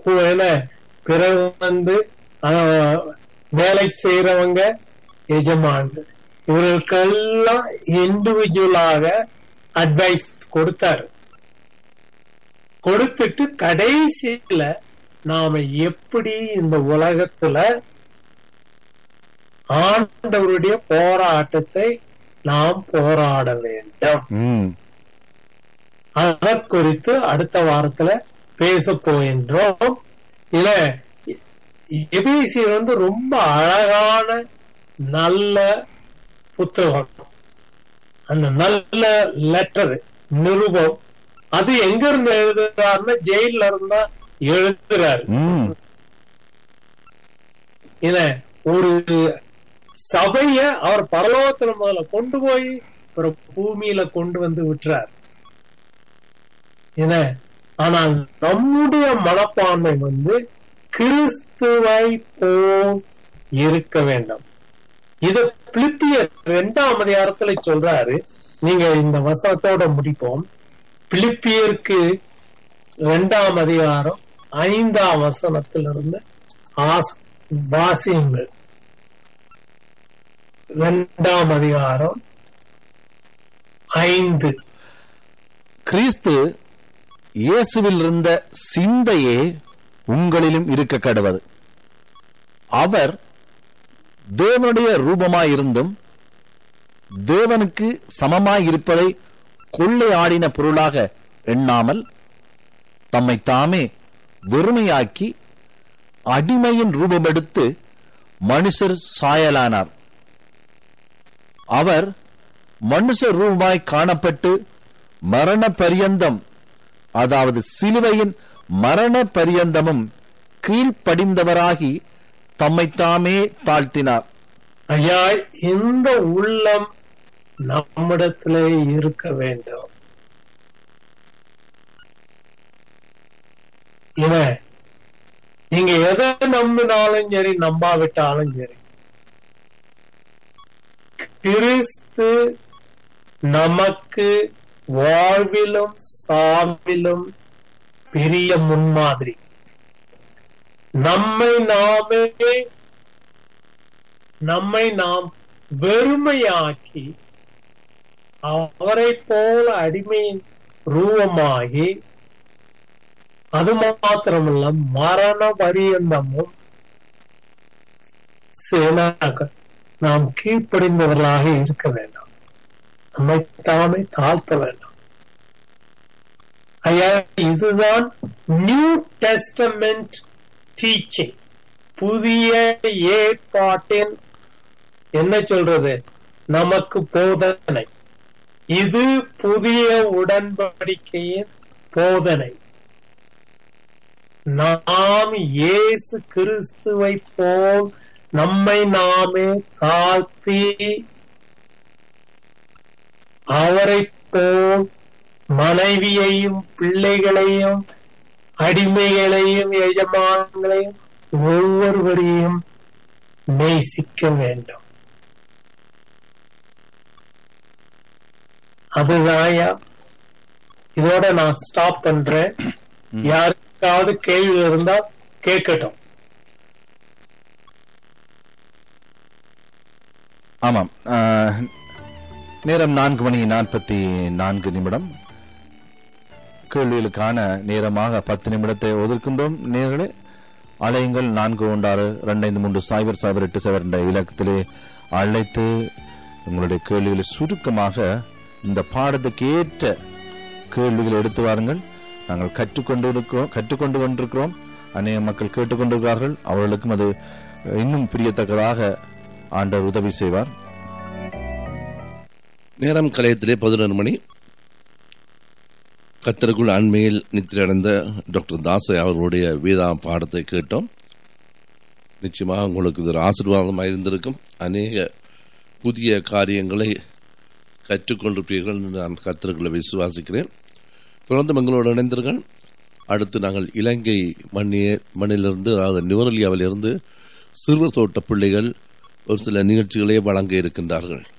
பு- என்ன பிறகு வந்து ஆஹ், வேலை செய்யறவங்க எஜமான்கள் இவர்களுக்கெல்லாம் இண்டிவிஜுவலாக அட்வைஸ் கொடுத்தாரு கொடுத்துட்டு கடைசியில நாம எப்படி இந்த உலகத்துல ஆண்டவருடைய போராட்டத்தை நாம் போராட வேண்டும் ம் அதை குறித்து அடுத்த வாரத்துல பேச போகின்றோம் இல்ல எபிசியர் வந்து ரொம்ப அழகான நல்ல புத்தகம் அந்த நல்ல லெட்டர் நிருபம் அது எங்க இருந்து எழுதுறாருன்னா ஜெயில இருந்தா எழுதுறாரு ம் இல்ல ஒரு சபைய அவர் பரலோகத்துல முதல்ல கொண்டு போய் ஒரு பூமியில கொண்டு வந்து விட்டுறார் என்ன ஆனால் நம்முடைய மனப்பான்மை வந்து கிறிஸ்துவை போல் இருக்க வேண்டும் இது பிலிப்பியர் இரண்டாம் அதிகாரத்துல சொல்றாரு நீங்க இந்த வசனத்தோட முடிப்போம் பிலிப்பியருக்கு இரண்டாம் அதிகாரம் ஐந்தாம் வசனத்திலிருந்து ஆஸ் வாசியுங்கள் இரண்டாம் அதிகாரம் ஐந்து கிறிஸ்து இயேசுவில் இருந்த சிந்தையே உங்களிலும் இருக்க கடவது அவர் தேவனுடைய ரூபமாயிருந்தும் தேவனுக்கு சமமாயிருப்பதை கொள்ளையாடின பொருளாக எண்ணாமல் தம்மை தாமே வெறுமையாக்கி அடிமையின் ரூபமெடுத்து மனுஷர் சாயலானார் அவர் மனுஷ ரூபமாய் காணப்பட்டு மரண பரியந்தம் அதாவது சிலுவையின் மரண பரியந்தமும் கீழ்ப்படிந்தவராகி தம்மைத்தாமே தாழ்த்தினார் ஐயா இந்த உள்ளம் நம்மிடத்திலே இருக்க வேண்டும் இவ நீங்க எதை நம்பினாலும் சரி நம்பாவிட்டாலும் சரி கிறிஸ்து நமக்கு வாழ்விலும் சாவிலும் பெரிய முன்மாதிரி நம்மை நாமே நம்மை நாம் வெறுமையாக்கி அவரை போல அடிமையின் ரூபமாகி அது மாத்திரமல்ல மரண பரியந்தமும் சேனாக நாம் கீழ்ப்படிந்தவர்களாக இருக்க வேண்டாம் நம்மை தாமே தாழ்த்த வேண்டாம் ஐயா இதுதான் நியூ டெஸ்டமெண்ட் டீச்சிங் புதிய ஏற்பாட்டின் என்ன சொல்றது நமக்கு போதனை இது புதிய உடன்படிக்கையின் போதனை நாம் இயேசு கிறிஸ்துவை போல் நம்மை நாமே தாழ்த்தி அவரை போல் மனைவியையும் பிள்ளைகளையும் அடிமைகளையும் எஜமான்களையும் ஒவ்வொருவரையும் நேசிக்க வேண்டும் அதுதான்யா இதோட நான் ஸ்டாப் பண்றேன் யாருக்காவது கேள்வி இருந்தா கேட்கட்டும் ஆமாம் ஆஹ், நேரம் நான்கு மணி நாற்பத்தி நான்கு நிமிடம் கேள்விகளுக்கான நேரமாக பத்து நிமிடத்தை ஒதுக்கின்றோம் நேர்களே அலையுங்கள் நான்கு ஒன்றாறு ரெண்டைந்து மூன்று சைபர் சைபர் எட்டு சைபர் என்ற இலக்கத்திலே அழைத்து உங்களுடைய கேள்விகளை சுருக்கமாக இந்த பாடத்துக்கு ஏற்ற கேள்விகளை எடுத்து வாருங்கள் நாங்கள் கற்றுக்கொண்டு இருக்கிறோம் கற்றுக்கொண்டு கொண்டிருக்கிறோம் அநேக மக்கள் கேட்டுக்கொண்டிருக்கிறார்கள் அவர்களுக்கும் அது இன்னும் பிரியத்தக்கதாக ஆண்டவர் உதவி செய்வார் நேரம் கலையத்திலே பதினொரு மணி கத்தருக்குள் அண்மையில் நித்திரடைந்த டாக்டர் தாசை அவர்களுடைய வேதா பாடத்தை கேட்டோம் நிச்சயமாக உங்களுக்கு இது ஒரு ஆசீர்வாதமாக இருந்திருக்கும் அநேக புதிய காரியங்களை கற்றுக்கொண்டிருப்பீர்கள் என்று நான் கத்தருக்குள்ள விசுவாசிக்கிறேன் தொடர்ந்து எங்களோடு இணைந்தீர்கள் அடுத்து நாங்கள் இலங்கை மண்ணிய மண்ணிலிருந்து அதாவது நிவரலியாவிலிருந்து சிறுவர் தோட்ட பிள்ளைகள் ஒரு சில நிகழ்ச்சிகளை வழங்க இருக்கின்றார்கள்